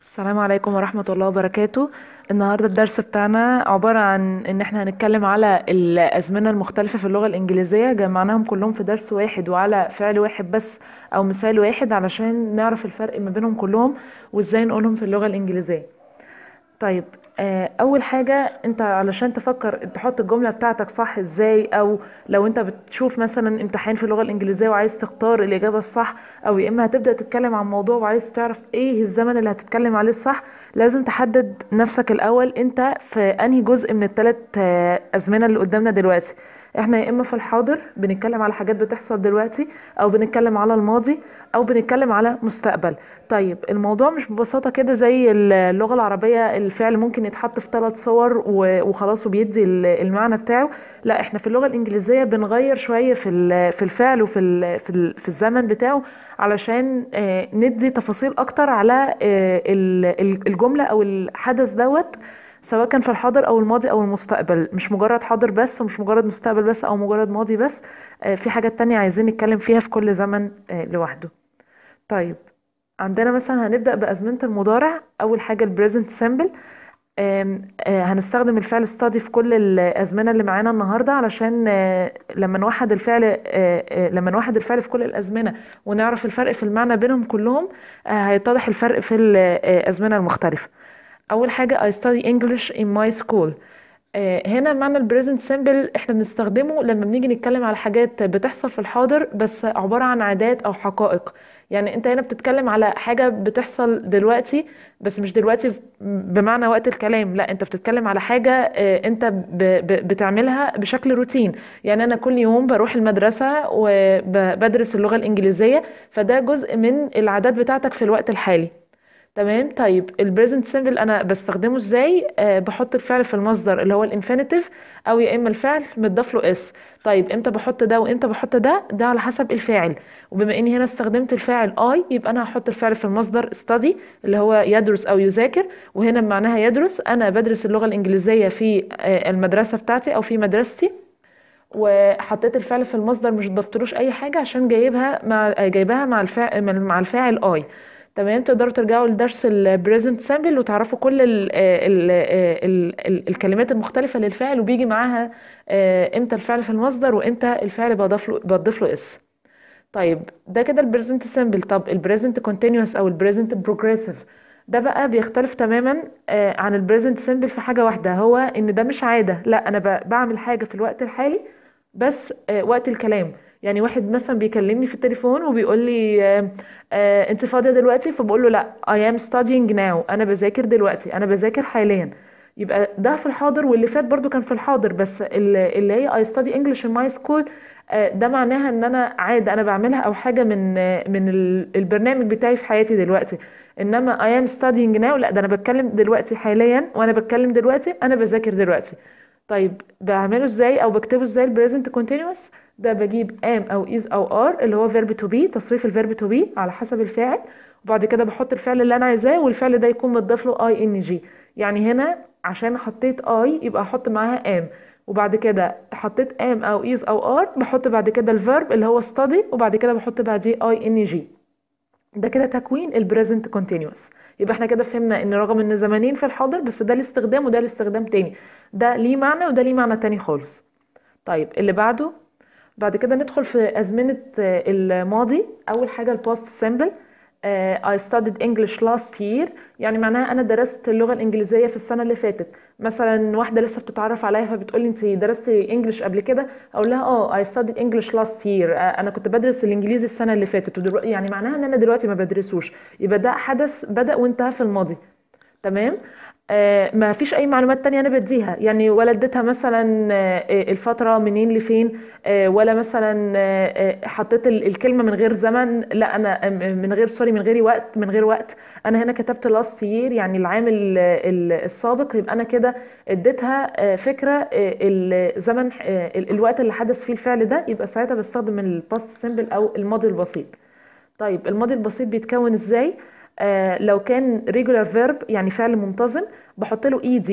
السلام عليكم ورحمة الله وبركاته النهاردة الدرس بتاعنا عبارة عن ان احنا هنتكلم على الأزمنة المختلفة في اللغة الإنجليزية جمعناهم كلهم في درس واحد وعلى فعل واحد بس أو مثال واحد علشان نعرف الفرق ما بينهم كلهم وازاي نقولهم في اللغة الإنجليزية طيب آه، اول حاجه انت علشان تفكر تحط الجمله بتاعتك صح ازاي او لو انت بتشوف مثلا امتحان في اللغه الانجليزيه وعايز تختار الاجابه الصح او يا اما هتبدا تتكلم عن موضوع وعايز تعرف ايه الزمن اللي هتتكلم عليه الصح لازم تحدد نفسك الاول انت في انهي جزء من الثلاث ازمنه اللي قدامنا دلوقتي احنا يا اما في الحاضر بنتكلم على حاجات بتحصل دلوقتي او بنتكلم على الماضي او بنتكلم على مستقبل طيب الموضوع مش ببساطة كده زي اللغة العربية الفعل ممكن يتحط في ثلاث صور و- وخلاص وبيدي ال- المعنى بتاعه لا احنا في اللغة الانجليزية بنغير شوية في ال- في الفعل وفي ال- في ال- في الزمن بتاعه علشان آه، ندي تفاصيل اكتر على آه، ال- ال- الجملة او الحدث دوت سواء كان في الحاضر او الماضي او المستقبل مش مجرد حاضر بس ومش مجرد مستقبل بس او مجرد ماضي بس آه، في حاجات تانية عايزين نتكلم فيها في كل زمن آه، لوحده طيب عندنا مثلا هنبدأ بأزمنة المضارع أول حاجة البريزنت سيمبل هنستخدم الفعل study في كل الأزمنة اللي معانا النهاردة علشان آه، لما نوحد الفعل آه، آه، لما نوحد الفعل في كل الأزمنة ونعرف الفرق في المعنى بينهم كلهم آه، هيتضح الفرق في الأزمنة المختلفة أول حاجة I study English in my school آه، هنا معنى البريزنت سيمبل احنا بنستخدمه لما بنيجي نتكلم على حاجات بتحصل في الحاضر بس عبارة عن عادات او حقائق يعني انت هنا بتتكلم على حاجة بتحصل دلوقتي بس مش دلوقتي بمعنى وقت الكلام لا انت بتتكلم على حاجة آه، انت ب- ب- بتعملها بشكل روتين يعني انا كل يوم بروح المدرسة وبدرس اللغة الانجليزية فده جزء من العادات بتاعتك في الوقت الحالي تمام طيب البريزنت سيمبل انا بستخدمه ازاي أه بحط الفعل في المصدر اللي هو الانفينيتيف او يا اما الفعل متضاف له اس طيب امتى بحط ده وامتى بحط ده ده على حسب الفاعل وبما اني هنا استخدمت الفاعل اي يبقى انا هحط الفعل في المصدر study اللي هو يدرس او يذاكر وهنا معناها يدرس انا بدرس اللغة الانجليزية في آه، المدرسة بتاعتي او في مدرستي وحطيت الفعل في المصدر مش ضفتلوش اي حاجه عشان جايبها مع جايباها مع الفاعل مع الفاعل اي تمام تقدروا ترجعوا لدرس البريزنت سامبل وتعرفوا كل ال ال ال ال الكلمات المختلفه للفعل وبيجي معاها آه، امتى الفعل في المصدر وامتى الفعل بضيف له بضيف له اس طيب ده كده البريزنت سيمبل طب البريزنت كونتينوس او البريزنت بروجريسيف ده بقى بيختلف تماما آه، عن البريزنت سيمبل في حاجة واحدة هو ان ده مش عادة لا انا ب- بعمل حاجة في الوقت الحالي بس آه، وقت الكلام يعني واحد مثلا بيكلمني في التليفون وبيقول لي آه، آه، انت فاضية دلوقتي فبقول له لا I am studying now انا بذاكر دلوقتي انا بذاكر حاليا يبقى ده في الحاضر واللي فات برضو كان في الحاضر بس اللي اللي هي I study English in my school آه، ده معناها ان انا عادة انا بعملها او حاجة من آه، من ال- البرنامج بتاعي في حياتي دلوقتي انما I am studying now لا ده انا بتكلم دلوقتي حاليا وانا بتكلم دلوقتي انا بذاكر دلوقتي طيب بعمله ازاي او بكتبه ازاي البريزنت كونتينوس ده بجيب am او is او are اللي هو verb to be تصريف الفيرب to be على حسب الفاعل وبعد كده بحط الفعل اللي انا عايزاه والفعل ده يكون متضاف له اي ان جي يعني هنا عشان حطيت اي يبقى احط معاها am وبعد كده حطيت am او is او are بحط بعد كده الفيرب اللي هو study وبعد كده بحط بعديه اي ان جي ده كده تكوين البريزنت كونتينوس يبقى احنا كده فهمنا ان رغم ان زمانين في الحاضر بس ده الاستخدام وده الاستخدام تاني ده ليه معنى وده ليه معنى تاني خالص طيب اللي بعده بعد كده ندخل في أزمنة آه، الماضي أول حاجة الباست سيمبل I studied English last year يعني معناها أنا درست اللغة الإنجليزية في السنة اللي فاتت مثلا واحدة لسه بتتعرف عليا فبتقولي أنت درستي إنجليش قبل كده أقول لها اه I studied English last year آه، أنا كنت بدرس الإنجليزي السنة اللي فاتت ودلوقتي يعني معناها إن أنا دلوقتي ما بدرسوش يبقى ده حدث بدأ وانتهى في الماضي تمام آه ما فيش اي معلومات تانية انا بديها يعني ولا اديتها مثلا آه آه، الفترة منين لفين آه ولا مثلا آه آه، حطيت ال- الكلمة من غير زمن لا انا آه، من غير سوري من غير وقت من غير وقت انا هنا كتبت لاست يير يعني العام ال- ال- السابق يبقى انا كده اديتها آه، فكرة آه، الزمن آه، ال- الوقت اللي حدث فيه الفعل ده يبقى ساعتها بستخدم الباست سيمبل او الماضي البسيط طيب الماضي البسيط بيتكون ازاي آه لو كان regular verb يعني فعل منتظم بحط له اي دي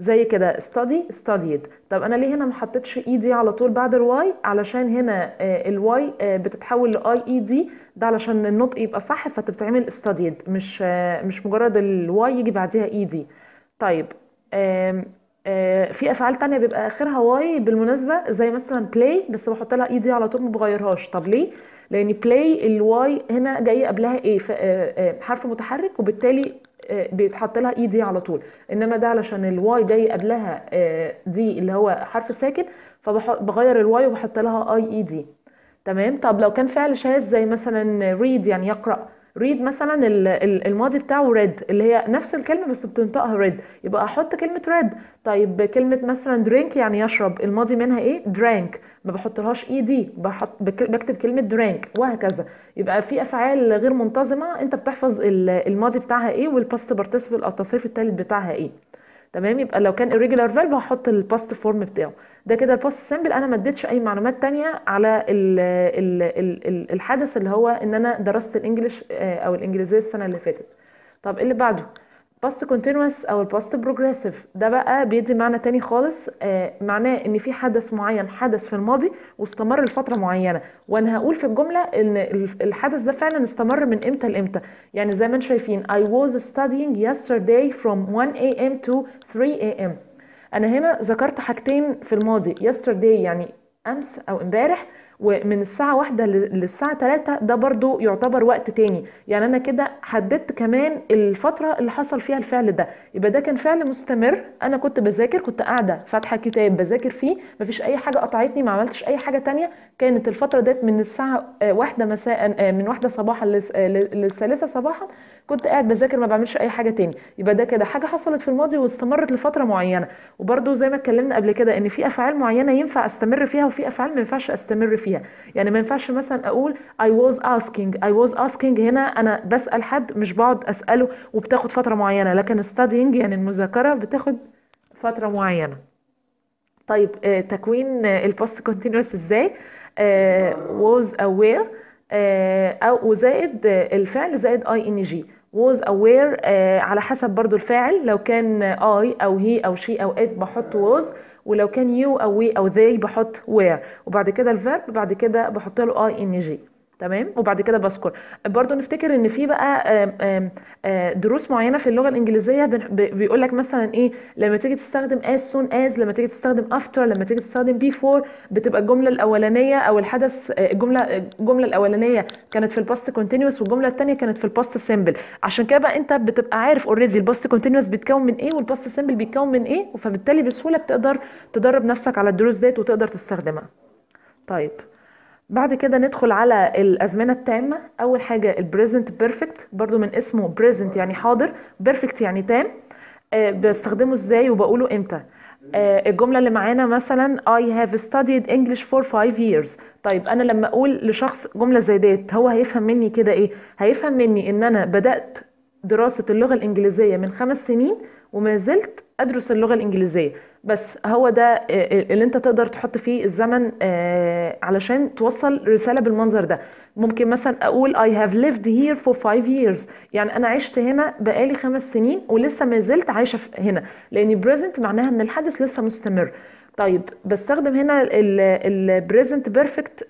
زي كده study studied طب انا ليه هنا ما حطيتش اي دي على طول بعد الواي علشان هنا الواي بتتحول لاي اي دي ده علشان النطق يبقى صح فبتتعمل studied مش آه، مش مجرد الواي يجي بعديها اي دي طيب آم، آه، في افعال تانية بيبقى اخرها واي بالمناسبه زي مثلا بلاي بس بحط لها اي دي على طول ما بغيرهاش طب ليه لان بلاي الواي هنا جاي قبلها ايه ف- آه، آه، حرف متحرك وبالتالي آه، بيتحط لها اي دي على طول انما ده علشان الواي جاي قبلها آه، دي اللي هو حرف ساكن فبغير الواي وبحط لها اي اي دي تمام طب لو كان فعل شاذ زي مثلا read يعني يقرأ read مثلا ال- ال- الماضي بتاعه read اللي هي نفس الكلمة بس بتنطقها read يبقى احط كلمة read طيب كلمة مثلا drink يعني يشرب الماضي منها ايه drank ما بحطلهاش اي دي بحط بك- بكتب كلمة drank وهكذا يبقى في افعال غير منتظمة انت بتحفظ ال- الماضي بتاعها ايه والباست participle او التصريف الثالث بتاعها ايه تمام يبقى لو كان irregular verb هحط الباست فورم بتاعه ده كده الباست سيمبل انا ما اديتش اي معلومات تانية على ال ال ال ال الحدث اللي هو ان انا درست الانجليش آه، او الانجليزيه السنه اللي فاتت طب ايه اللي بعده باست كونتينوس او الباست بروجريسيف ده بقى بيدي معنى تاني خالص آه معناه ان في حدث معين حدث في الماضي واستمر لفتره معينه وانا هقول في الجمله ان ال- الحدث ده فعلا استمر من امتى لامتى يعني زي ما انتم شايفين I was studying yesterday from 1 a.m. to 3 a.m. انا هنا ذكرت حاجتين في الماضي yesterday يعني امس او امبارح ومن الساعة واحدة ل- للساعة تلاتة ده برضو يعتبر وقت تاني يعني أنا كده حددت كمان الفترة اللي حصل فيها الفعل ده يبقى ده كان فعل مستمر أنا كنت بذاكر كنت قاعدة فاتحة كتاب بذاكر فيه مفيش أي حاجة قطعتني ما عملتش أي حاجة تانية كانت الفترة ديت من الساعة آه، واحدة مساء آه، من واحدة صباحا للس- آه، لل- للثالثة صباحا كنت قاعد بذاكر ما بعملش أي حاجة تاني يبقى ده كده حاجة حصلت في الماضي واستمرت لفترة معينة وبرضو زي ما اتكلمنا قبل كده ان في افعال معينه ينفع استمر فيها وفي افعال ما ينفعش استمر فيها يعني ما ينفعش مثلا اقول I was asking I was asking هنا انا بسال حد مش بقعد اساله وبتاخد فتره معينه لكن studying يعني المذاكره بتاخد فتره معينه طيب آه، تكوين الباست كونتينوس ازاي آه، was aware آه، او وزائد آه، الفعل زائد اي ان جي was aware آه، على حسب برضو الفاعل لو كان اي او هي او شي او ات بحط was ولو كان يو او وي او they بحط were وبعد كده الفيرب بعد كده بحط له اي ان جي تمام وبعد كده بذكر برضو نفتكر ان في بقى آم، آم، آه، دروس معينه في اللغه الانجليزيه بيقول لك مثلا ايه لما تيجي تستخدم as soon as لما تيجي تستخدم after لما تيجي تستخدم before بتبقى الجمله الاولانيه او الحدث آه، الجمله الجمله الاولانيه كانت في الباست كونتينوس والجمله الثانيه كانت في الباست سيمبل عشان كده بقى انت بتبقى عارف اوريدي الباست كونتينوس بيتكون من ايه والباست سيمبل بيتكون من ايه فبالتالي بسهوله بتقدر تدرب نفسك على الدروس ديت وتقدر تستخدمها طيب بعد كده ندخل على الأزمنة التامة أول حاجة البريزنت بيرفكت برضو من اسمه بريزنت يعني حاضر بيرفكت يعني تام آه، بستخدمه ازاي وبقوله امتى آه، الجملة اللي معانا مثلا I have studied English for five years طيب أنا لما أقول لشخص جملة زي ديت هو هيفهم مني كده إيه هيفهم مني إن أنا بدأت دراسة اللغة الإنجليزية من خمس سنين وما زلت أدرس اللغة الإنجليزية بس هو ده آه، اللي أنت تقدر تحط فيه الزمن آه، علشان توصل رسالة بالمنظر ده ممكن مثلا أقول I have lived here for five years يعني أنا عشت هنا بقالي خمس سنين ولسه ما زلت عايشة في- هنا لأن present معناها إن الحدث لسه مستمر طيب بستخدم هنا البريزنت بيرفكت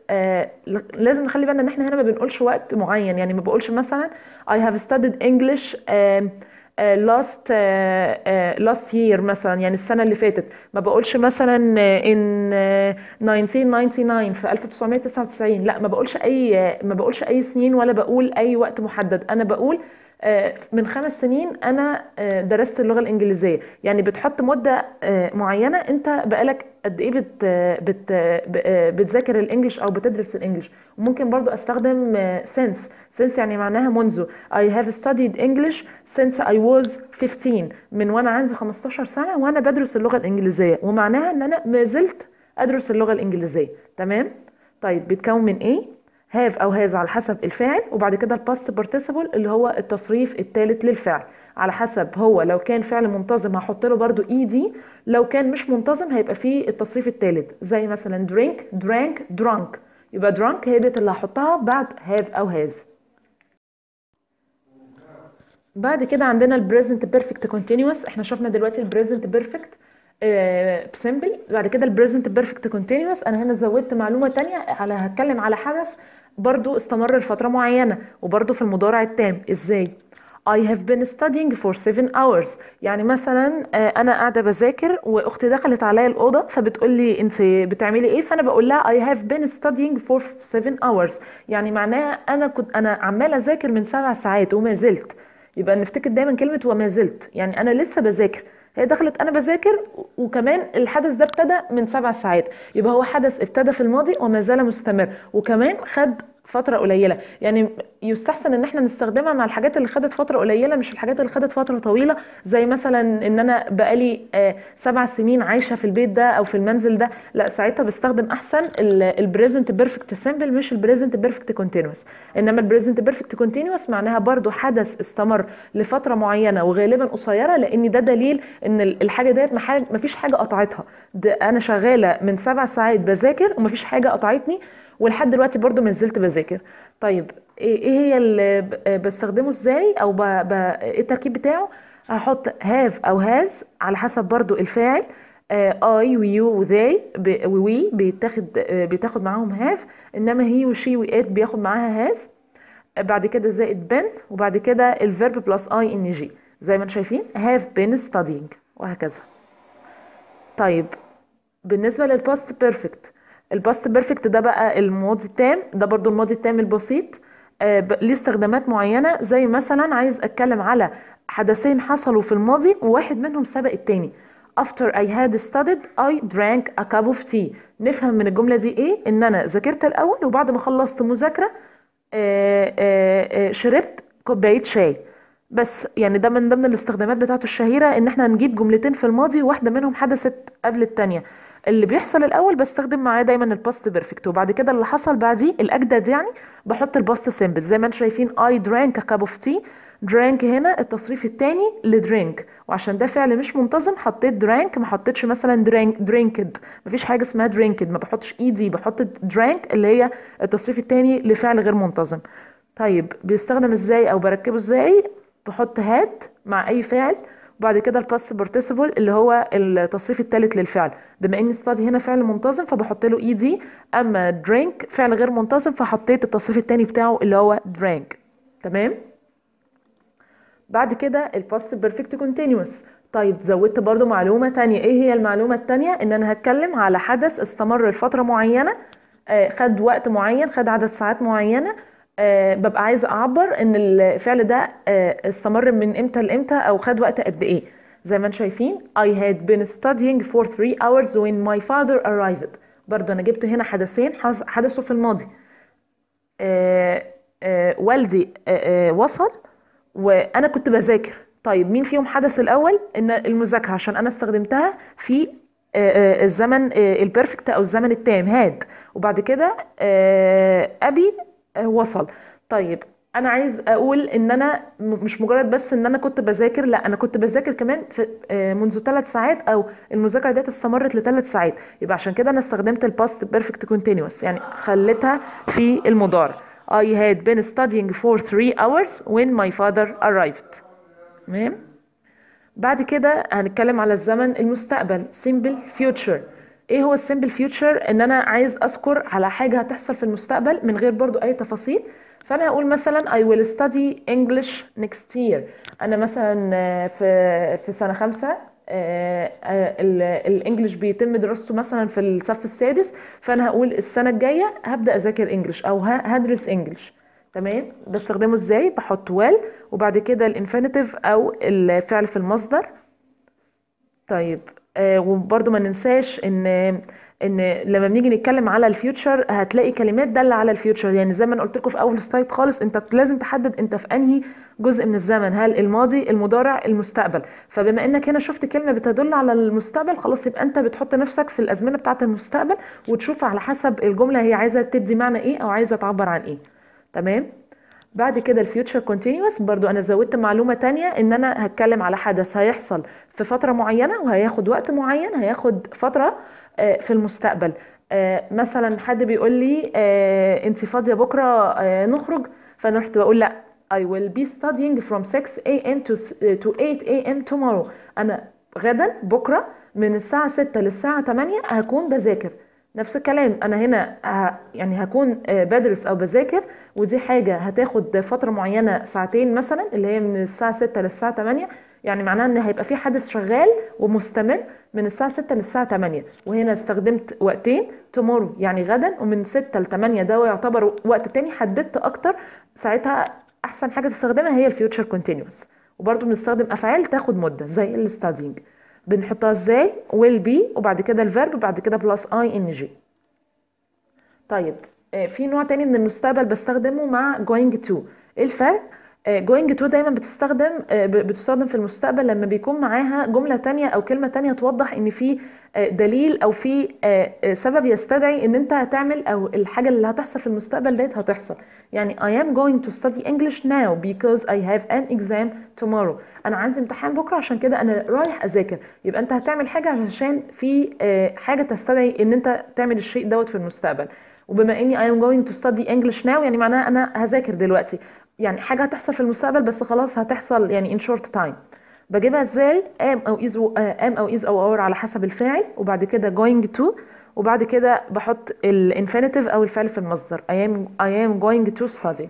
لازم نخلي بالنا ان احنا هنا ما بنقولش وقت معين يعني ما بقولش مثلا I have studied English um, uh, last uh, uh, last year مثلا يعني السنة اللي فاتت ما بقولش مثلا uh, in uh, 1999 في 1999 لا ما بقولش اي ما بقولش اي سنين ولا بقول اي وقت محدد انا بقول آه، من خمس سنين انا آه، درست اللغه الانجليزيه يعني بتحط مده آه، معينه انت بقالك قد ايه بت بت ب- آه، بتذاكر الانجليش او بتدرس الانجليش وممكن برضو استخدم since since يعني معناها منذ I have studied English since I was 15 من وانا عندي 15 سنه وانا بدرس اللغه الانجليزيه ومعناها ان انا ما زلت ادرس اللغه الانجليزيه تمام طيب بيتكون من ايه هاف او هاز على حسب الفاعل وبعد كده الباست بارتيسيبل اللي هو التصريف الثالث للفعل على حسب هو لو كان فعل منتظم هحط له برده اي دي لو كان مش منتظم هيبقى فيه التصريف الثالث زي مثلا drink drank drunk يبقى drunk هي ديت اللي هحطها بعد have او has بعد كده عندنا البريزنت بيرفكت كونتينوس احنا شفنا دلوقتي البريزنت بيرفكت بسمبل بعد كده البريزنت بيرفكت كونتينوس انا هنا زودت معلومه تانية على هتكلم على حدث برضو استمر لفتره معينه وبرضو في المضارع التام ازاي I have been studying for seven hours يعني مثلا آه، انا قاعده بذاكر واختي دخلت عليا الاوضه فبتقول لي انت بتعملي ايه فانا بقول لها I have been studying for seven hours يعني معناها انا كنت انا عماله اذاكر من سبع ساعات وما زلت يبقى نفتكر دايما كلمه وما زلت يعني انا لسه بذاكر هي دخلت انا بذاكر وكمان الحدث ده ابتدى من سبع ساعات يبقى هو حدث ابتدى في الماضي وما زال مستمر وكمان خد فترة قليلة يعني يستحسن ان احنا نستخدمها مع الحاجات اللي خدت فترة قليلة مش الحاجات اللي خدت فترة طويلة زي مثلا ان انا بقالي آه، سبع سنين عايشة في البيت ده او في المنزل ده لا ساعتها بستخدم احسن البريزنت بيرفكت سيمبل مش البريزنت بيرفكت كونتينوس انما البريزنت بيرفكت كونتينوس معناها برضو حدث استمر لفترة معينة وغالبا قصيرة لان ده دليل ان ال- الحاجة ديت ما مفيش حاجة قطعتها ده انا شغالة من سبع ساعات بذاكر ومفيش حاجة قطعتني ولحد دلوقتي برضو ما زلت بذاكر طيب ايه إيه هي اللي ب- بستخدمه ازاي او ب... ب... ايه التركيب بتاعه هحط have او has على حسب برضو الفاعل اي ويو وذي ووي بيتاخد آه، بيتاخد معاهم have انما هي وشي وات بياخد معاها has بعد كده زائد been وبعد كده الفيرب بلس اي ان جي زي ما انتم شايفين have been studying وهكذا طيب بالنسبة للباست بيرفكت الباست بيرفكت ده بقى الماضي التام ده برضو الماضي التام البسيط آه، ب- ليه استخدامات معينة زي مثلا عايز اتكلم على حدثين حصلوا في الماضي وواحد منهم سبق التاني After I had studied I drank a cup of tea نفهم من الجملة دي ايه ان انا ذاكرت الاول وبعد ما خلصت مذاكرة آه، آه، آه، شربت كوباية شاي بس يعني ده من ضمن الاستخدامات بتاعته الشهيرة ان احنا نجيب جملتين في الماضي واحدة منهم حدثت قبل التانية اللي بيحصل الاول بستخدم معاه دايما الباست بيرفكت وبعد كده اللي حصل بعديه الاجدد يعني بحط الباست سيمبل زي ما انتم شايفين I drank a cup of tea drank هنا التصريف التاني لدرينك وعشان ده فعل مش منتظم حطيت drank ما حطيتش مثلا drink drinked مفيش حاجة اسمها drinked ما بحطش اي دي بحط drank اللي هي التصريف التاني لفعل غير منتظم طيب بيستخدم ازاي او بركبه ازاي بحط هات مع اي فعل وبعد كده الباست بارتيسيبل اللي هو التصريف الثالث للفعل بما ان study هنا فعل منتظم فبحط له اي دي اما drink فعل غير منتظم فحطيت التصريف الثاني بتاعه اللي هو drank تمام بعد كده الباست بيرفكت كونتينوس طيب زودت برضو معلومة تانية ايه هي المعلومة التانية ان انا هتكلم على حدث استمر لفترة معينة آه، خد وقت معين خد عدد ساعات معينة آه، ببقى عايزة اعبر ان الفعل ده آه، استمر من امتى لامتى او خد وقت قد ايه زي ما انتم شايفين I had been studying for three hours when my father arrived برضو انا جبت هنا حدثين حص- حدثوا في الماضي آه، آه، والدي آه، آه، وصل وانا كنت بذاكر طيب مين فيهم حدث الاول ان المذاكره عشان انا استخدمتها في آه، آه، الزمن آه، البرفكت او الزمن التام هاد وبعد كده آه، ابي آه، وصل طيب انا عايز اقول ان انا م- مش مجرد بس ان انا كنت بذاكر لا انا كنت بذاكر كمان في آه، منذ ثلاث ساعات او المذاكره ديت استمرت لثلاث ساعات يبقى عشان كده انا استخدمت الباست بيرفكت كونتينوس يعني خليتها في المضارع I had been studying for three hours when my father arrived تمام بعد كده هنتكلم على الزمن المستقبل simple future ايه هو السيمبل فيوتشر ان انا عايز اذكر على حاجه هتحصل في المستقبل من غير برضو اي تفاصيل فانا هقول مثلا I will study English next year انا مثلا آه، في في سنه خمسة آه، آه، ال- الانجليش بيتم دراسته مثلا في الصف السادس فانا هقول السنه الجايه هبدا اذاكر انجليش او ه- هدرس انجليش تمام بستخدمه ازاي بحط well وبعد كده الانفينيتيف او الفعل في المصدر طيب آه وبرضه ما ننساش ان ان لما بنيجي نتكلم على الفيوتشر هتلاقي كلمات دالة على الفيوتشر يعني زي ما انا قلت لكم في اول سلايد خالص انت لازم تحدد انت في انهي جزء من الزمن هل الماضي المضارع المستقبل فبما انك هنا شفت كلمة بتدل على المستقبل خلاص يبقى انت بتحط نفسك في الازمنة بتاعة المستقبل وتشوف على حسب الجملة هي عايزة تدي معنى ايه او عايزة تعبر عن ايه تمام بعد كده الفيوتشر كونتينوس برضو انا زودت معلومة تانية ان انا هتكلم على حدث هيحصل في فترة معينة وهياخد وقت معين هياخد فترة آه، في المستقبل آه، مثلا حد بيقول لي آه، انت فاضية بكرة آه، نخرج فانا رحت بقول لا I will be studying from 6 a.m. to to 8 a.m. tomorrow انا غدا بكرة من الساعة 6 للساعة 8 هكون بذاكر نفس الكلام انا هنا ه- يعني هكون آه، بدرس او بذاكر ودي حاجة هتاخد فترة معينة ساعتين مثلا اللي هي من الساعة 6 للساعة 8 يعني معناها ان هيبقى في حدث شغال ومستمر من الساعة 6 للساعة 8 وهنا استخدمت وقتين tomorrow يعني غدا ومن 6 ل 8 ده يعتبر وقت تاني حددت اكتر ساعتها احسن حاجة تستخدمها هي الفيوتشر كونتينوس وبرضه بنستخدم افعال تاخد مدة زي الستادينج بنحطها ازاي will be وبعد كده الفيرب وبعد كده بلس اي ان جي طيب آه، في نوع تاني من المستقبل بستخدمه مع going to ايه الفرق آه، going to دايما بتستخدم آه، ب- بتستخدم في المستقبل لما بيكون معاها جملة تانية او كلمة تانية توضح ان في آه، دليل او في آه، آه، سبب يستدعي ان انت هتعمل او الحاجة اللي هتحصل في المستقبل ديت هتحصل يعني I am going to study English now because I have an exam tomorrow انا عندي امتحان بكرة عشان كده انا رايح اذاكر يبقى انت هتعمل حاجة عشان في آه، حاجة تستدعي ان انت تعمل الشيء دوت في المستقبل وبما اني I am going to study English now يعني معناها انا هذاكر دلوقتي يعني حاجة هتحصل في المستقبل بس خلاص هتحصل يعني in short time بجيبها ازاي am او is و- آه، am او is او are على حسب الفاعل وبعد كده going to وبعد كده بحط الانفينيتيف او الفعل في المصدر I am I am going to study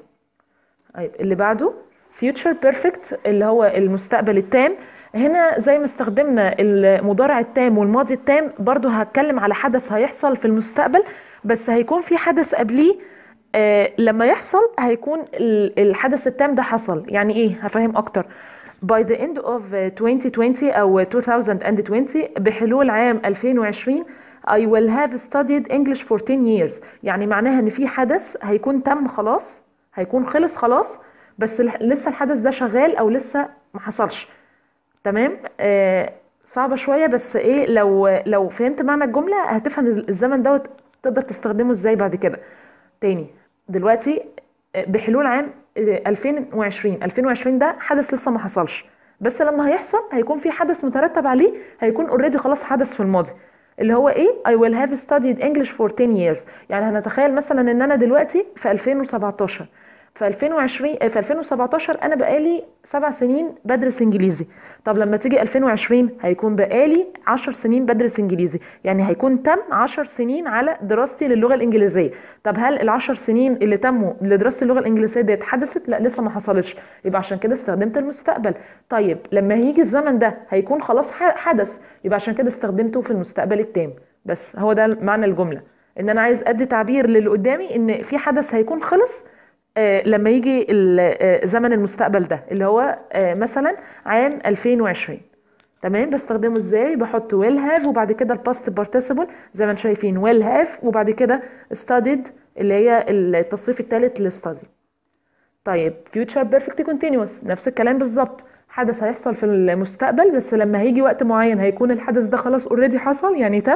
طيب اللي بعده future perfect اللي هو المستقبل التام هنا زي ما استخدمنا المضارع التام والماضي التام برضو هتكلم على حدث هيحصل في المستقبل بس هيكون في حدث قبليه آه لما يحصل هيكون ال- الحدث التام ده حصل يعني ايه هفهم اكتر by the end of 2020 او 2020 بحلول عام 2020 I will have studied English for 10 years يعني معناها ان في حدث هيكون تم خلاص هيكون خلص خلاص بس ال- لسه الحدث ده شغال او لسه ما حصلش تمام آه صعبة شوية بس ايه لو لو فهمت معنى الجملة هتفهم الزمن دوت تقدر تستخدمه ازاي بعد كده تاني دلوقتي آه، بحلول عام آه، 2020 2020 ده حدث لسه ما حصلش بس لما هيحصل هيكون في حدث مترتب عليه هيكون اوريدي خلاص حدث في الماضي اللي هو ايه I will have studied English for 10 years يعني هنتخيل مثلا ان انا دلوقتي في 2017 في 2020 في 2017 انا بقالي سبع سنين بدرس انجليزي طب لما تيجي 2020 هيكون بقالي 10 سنين بدرس انجليزي يعني هيكون تم 10 سنين على دراستي للغه الانجليزيه طب هل العشر سنين اللي تموا لدراسه اللغه الانجليزيه ديت حدثت لا لسه ما حصلتش يبقى عشان كده استخدمت المستقبل طيب لما هيجي الزمن ده هيكون خلاص ح- حدث يبقى عشان كده استخدمته في المستقبل التام بس هو ده معنى الجمله ان انا عايز ادي تعبير للي قدامي ان في حدث هيكون خلص آه، لما يجي ال- آه، زمن المستقبل ده اللي هو آه، مثلا عام 2020 تمام بستخدمه ازاي بحط will have وبعد كده الباست participle زي ما انتم شايفين will have وبعد كده studied اللي هي التصريف الثالث للstudy طيب future perfect continuous نفس الكلام بالظبط حدث هيحصل في المستقبل بس لما هيجي وقت معين هيكون الحدث ده خلاص اوريدي حصل يعني تم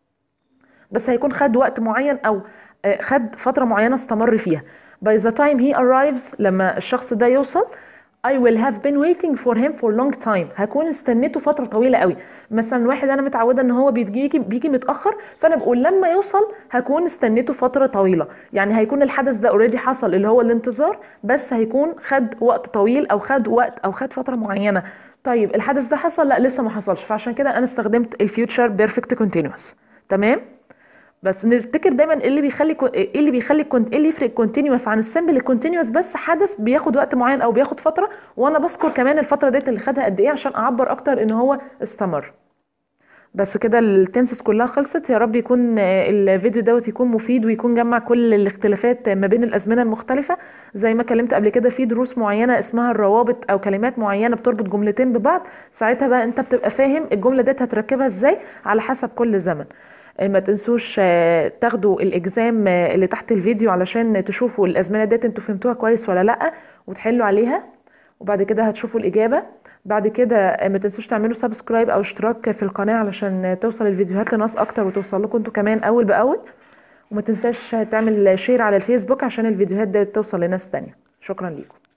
بس هيكون خد وقت معين او آه، خد فترة معينة استمر فيها by the time he arrives لما الشخص ده يوصل I will have been waiting for him for long time هكون استنيته فترة طويلة قوي مثلا واحد انا متعودة ان هو بيجي بيجي متأخر فانا بقول لما يوصل هكون استنيته فترة طويلة يعني هيكون الحدث ده اوريدي حصل اللي هو الانتظار بس هيكون خد وقت طويل او خد وقت او خد فترة معينة طيب الحدث ده حصل لا لسه ما حصلش فعشان كده انا استخدمت الفيوتشر بيرفكت كونتينوس تمام بس نفتكر دايما ايه اللي بيخلي كو- ايه اللي بيخلي كنت ايه اللي يفرق كونتينوس عن السمبل الكونتينوس بس حدث بياخد وقت معين او بياخد فتره وانا بذكر كمان الفتره ديت اللي خدها قد ايه عشان اعبر اكتر ان هو استمر بس كده التنسس كلها خلصت يا رب يكون آه، الفيديو دوت يكون مفيد ويكون جمع كل الاختلافات ما بين الازمنه المختلفه زي ما كلمت قبل كده في دروس معينه اسمها الروابط او كلمات معينه بتربط جملتين ببعض ساعتها بقى انت بتبقى فاهم الجمله ديت هتركبها ازاي على حسب كل زمن آه، ما تنسوش آه، تاخدوا الاجزام آه، اللي تحت الفيديو علشان تشوفوا الازمنه ديت انتوا فهمتوها كويس ولا لا وتحلوا عليها وبعد كده هتشوفوا الإجابة بعد كده ما تنسوش تعملوا سبسكرايب أو اشتراك في القناة علشان توصل الفيديوهات لناس أكتر وتوصل لكم انتوا كمان أول بأول وما تنساش تعمل شير على الفيسبوك عشان الفيديوهات دي توصل لناس تانية شكرا ليكم